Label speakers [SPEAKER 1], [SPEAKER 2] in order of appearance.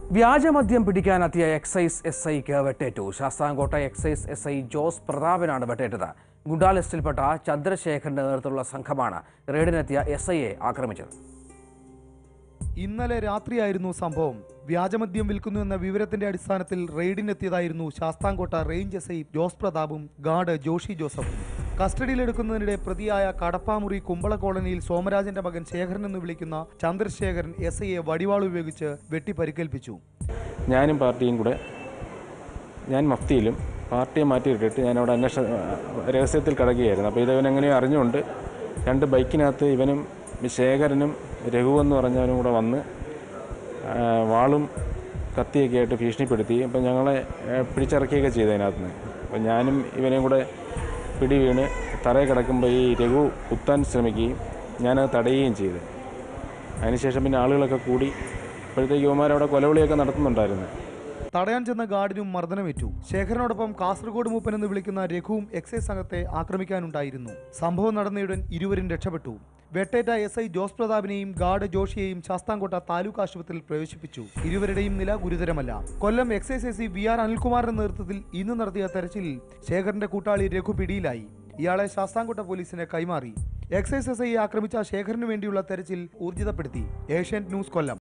[SPEAKER 1] വ്യാജമദ്യം പിടിക്കാനെത്തിയ excise S ഐക്ക് വെട്ടേറ്റു Sasthamkotta excise S I Jose പ്രതാപനാണ് വെട്ടേറ്റത് ഗുണ്ടാ ലിസ്റ്റിൽപ്പെട്ട ചന്ദ്രശേഖരന്റെ നേതൃത്വത്തിലുള്ള സംഘമാണ് റെയ്ഡിനെത്തിയ എസ് ഐയെ ആക്രമിച്ചത്
[SPEAKER 2] ഇന്നലെ രാത്രിയായിരുന്നു സംഭവം വ്യാജമദ്യം വിൽക്കുന്നു എന്ന വിവരത്തിന്റെ അടിസ്ഥാനത്തിൽ റെയ്ഡിനെത്തിയതായിരുന്നു Sasthamkotta range S I Jose പ്രതാപും ഗാർഡ് ജോഷി ജോസഫും കസ്റ്റഡിയിലെടുക്കുന്നതിനിടെ പ്രതിയായ കടപ്പാമുറി കുമ്പള കോളനിയിൽ സോമരാജന്റെ മകൻ ശേഖരൻ എന്ന് വിളിക്കുന്ന ചന്ദ്രശേഖരൻ എസ് ഐയെ വടിവാൾ ഉപയോഗിച്ച് വെട്ടി പരിക്കേൽപ്പിച്ചു
[SPEAKER 3] ഞാനും പാർട്ടിയും കൂടെ ഞാൻ മഫ്തിയിലും പാർട്ടിയെ മാറ്റിയിട്ടിട്ട് ഞാനവിടെ അന്വേഷണ രഹസ്യത്തിൽ കിടക്കുകയായിരുന്നു അപ്പോൾ ഇതവൻ എങ്ങനെയോ അറിഞ്ഞുകൊണ്ട് രണ്ട് ബൈക്കിനകത്ത് ഇവനും ശേഖരനും രഘു എന്ന് പറഞ്ഞവനും കൂടെ വന്ന് ആ, വാളും കത്തിയൊക്കെ ആയിട്ട് ഭീഷണിപ്പെടുത്തി അപ്പം ഞങ്ങളെ ആ, പിടിച്ചിറക്കിയൊക്കെ ചെയ്തു അതിനകത്ത് നിന്ന് അപ്പം ഞാനും ഇവനെയും കൂടെ പിടി വീണ് തറയിൽ കിടക്കുമ്പോൾ ഈ രഘു കുത്താൻ ശ്രമിക്കുകയും ഞാനത് തടയുകയും ചെയ്തു അതിനുശേഷം പിന്നെ ആളുകളൊക്കെ കൂടി ഇപ്പോഴത്തേക്ക് യുവമാരവിടെ കൊലവിളിയൊക്കെ നടത്തുന്നുണ്ടായിരുന്നു
[SPEAKER 2] തടയാൻ ചെന്ന ഗാർഡിനും മർദ്ദനമേറ്റു ശേഖരനോടൊപ്പം കാസർഗോഡ് മൂപ്പൻ എന്ന് വിളിക്കുന്ന രഘുവും എക്സൈസ് സംഘത്തെ ആക്രമിക്കാനുണ്ടായിരുന്നു സംഭവം നടന്നയുടൻ ഇരുവരും രക്ഷപ്പെട്ടു വെട്ടേറ്റ എസ് ഐ ജോസ് പ്രതാപിനെയും ഗാർഡ് ജോഷിയെയും ശാസ്താംകോട്ട താലൂക്ക് ആശുപത്രിയിൽ പ്രവേശിപ്പിച്ചു ഇരുവരുടെയും നില ഗുരുതരമല്ല Kollam excise S C V R അനിൽകുമാറിന്റെ നേതൃത്വത്തിൽ ഇന്ന് നടത്തിയ തെരച്ചിലിൽ ശേഖരന്റെ കൂട്ടാളി രഘു പിടിയിലായി ഇയാളെ ശാസ്താംകോട്ട പോലീസിന് കൈമാറി എക്സൈസ് എസ് ഐ ആക്രമിച്ച ശേഖരന് വേണ്ടിയുള്ള തെരച്ചിൽ ഊർജിതപ്പെടുത്തി ഏഷ്യൻ ന്യൂസ് കൊല്ലം